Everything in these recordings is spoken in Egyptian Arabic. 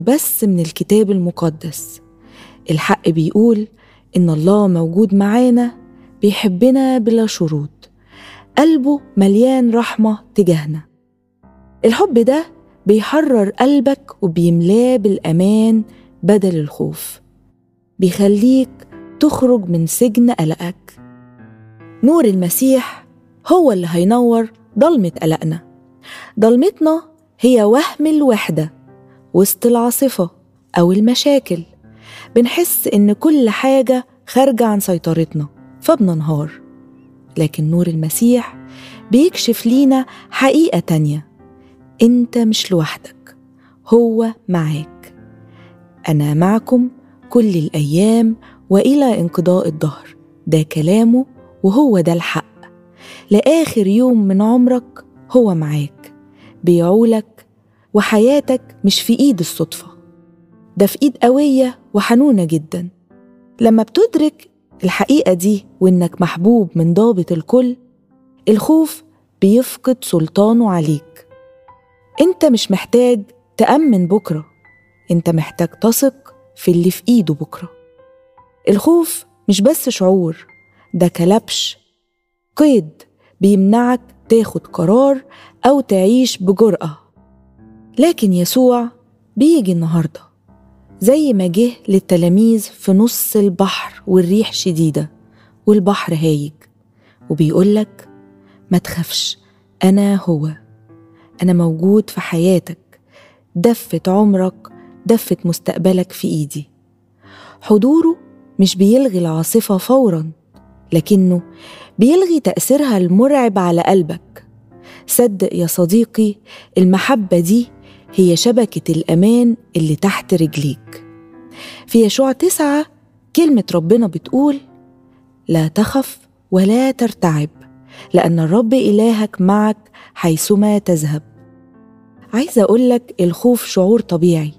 بس من الكتاب المقدس الحق بيقول إن الله موجود معانا بيحبنا بلا شروط قلبه مليان رحمة تجاهنا الحب ده بيحرر قلبك وبيملاه بالأمان بدل الخوف بيخليك تخرج من سجن قلقك نور المسيح هو اللي هينور ضلمة قلقنا ضلمتنا هي وهم الوحدة وسط العاصفة أو المشاكل بنحس إن كل حاجة خارجة عن سيطرتنا فبننهار لكن نور المسيح بيكشف لينا حقيقة تانية أنت مش لوحدك هو معاك أنا معكم كل الأيام وإلى انقضاء الدهر ده كلامه وهو ده الحق لآخر يوم من عمرك هو معاك بيعولك وحياتك مش في إيد الصدفة ده في إيد قوية وحنونة جدا لما بتدرك الحقيقة دي وإنك محبوب من ضابط الكل الخوف بيفقد سلطانه عليك انت مش محتاج تأمن بكرة انت محتاج تثق في اللي في ايده بكرة الخوف مش بس شعور ده كلبش قيد بيمنعك تاخد قرار أو تعيش بجرأة لكن يسوع بيجي النهارده زي ما جه للتلاميذ في نص البحر والريح شديدة والبحر هايج وبيقولك ما تخافش أنا هو أنا موجود في حياتك دفة عمرك دفة مستقبلك في إيدي حضوره مش بيلغي العاصفة فورا لكنه بيلغي تأثيرها المرعب على قلبك صدق يا صديقي المحبة دي هي شبكة الأمان اللي تحت رجليك في يشوع تسعة كلمة ربنا بتقول لا تخف ولا ترتعب لأن الرب إلهك معك حيثما تذهب عايزة أقولك الخوف شعور طبيعي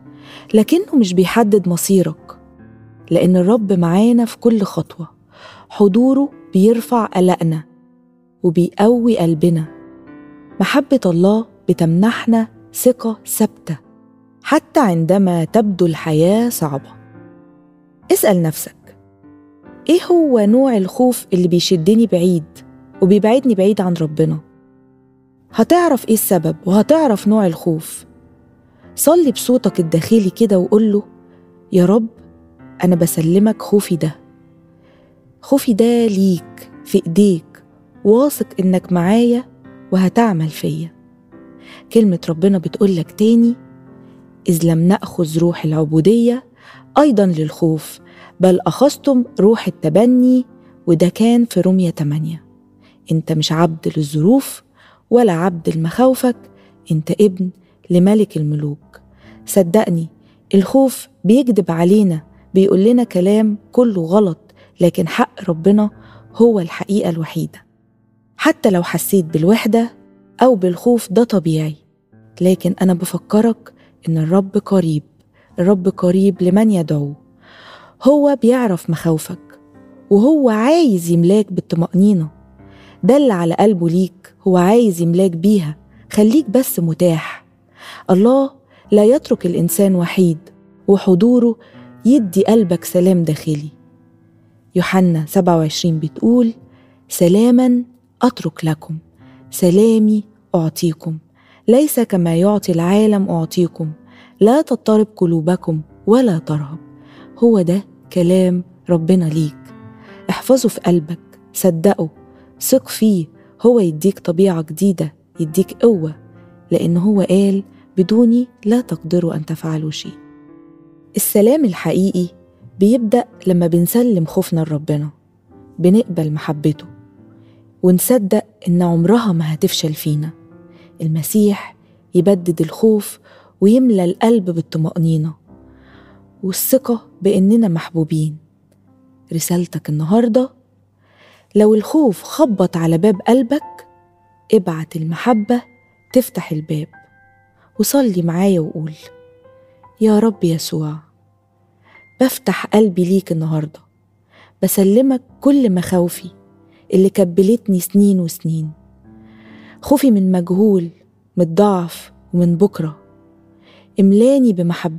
لكنه مش بيحدد مصيرك لأن الرب معانا في كل خطوة حضوره بيرفع قلقنا وبيقوي قلبنا محبة الله بتمنحنا ثقة ثابتة حتى عندما تبدو الحياة صعبة اسأل نفسك إيه هو نوع الخوف اللي بيشدني بعيد وبيبعدني بعيد عن ربنا هتعرف إيه السبب وهتعرف نوع الخوف صلي بصوتك الداخلي كده وقول له يا رب أنا بسلمك خوفي ده خوفي ده ليك في إيديك واثق إنك معايا وهتعمل فيا كلمة ربنا بتقولك تاني إذ لم نأخذ روح العبودية أيضا للخوف بل أخذتم روح التبني وده كان في رمية 8 أنت مش عبد للظروف ولا عبد لمخاوفك أنت ابن لملك الملوك صدقني الخوف بيكذب علينا بيقول لنا كلام كله غلط لكن حق ربنا هو الحقيقة الوحيدة حتى لو حسيت بالوحدة أو بالخوف ده طبيعي لكن أنا بفكرك إن الرب قريب الرب قريب لمن يدعوه هو بيعرف مخاوفك وهو عايز يملاك بالطمأنينة ده اللي على قلبه ليك هو عايز يملاك بيها خليك بس متاح الله لا يترك الإنسان وحيد وحضوره يدي قلبك سلام داخلي يوحنا 27 بتقول سلاما أترك لكم سلامي أعطيكم ليس كما يعطي العالم أعطيكم لا تضطرب قلوبكم ولا ترهب هو ده كلام ربنا ليك احفظه في قلبك صدقه ثق فيه هو يديك طبيعة جديدة يديك قوة لأن هو قال بدوني لا تقدروا أن تفعلوا شيء السلام الحقيقي بيبدأ لما بنسلم خوفنا لربنا بنقبل محبته ونصدق إن عمرها ما هتفشل فينا المسيح يبدد الخوف ويملى القلب بالطمأنينة والثقة بإننا محبوبين رسالتك النهاردة لو الخوف خبط على باب قلبك ابعت المحبة تفتح الباب وصلي معايا وقول يا رب يسوع بفتح قلبي ليك النهاردة بسلمك كل مخاوفي اللي كبلتني سنين وسنين خوفي من مجهول من الضعف ومن بكرة املاني بمحبتك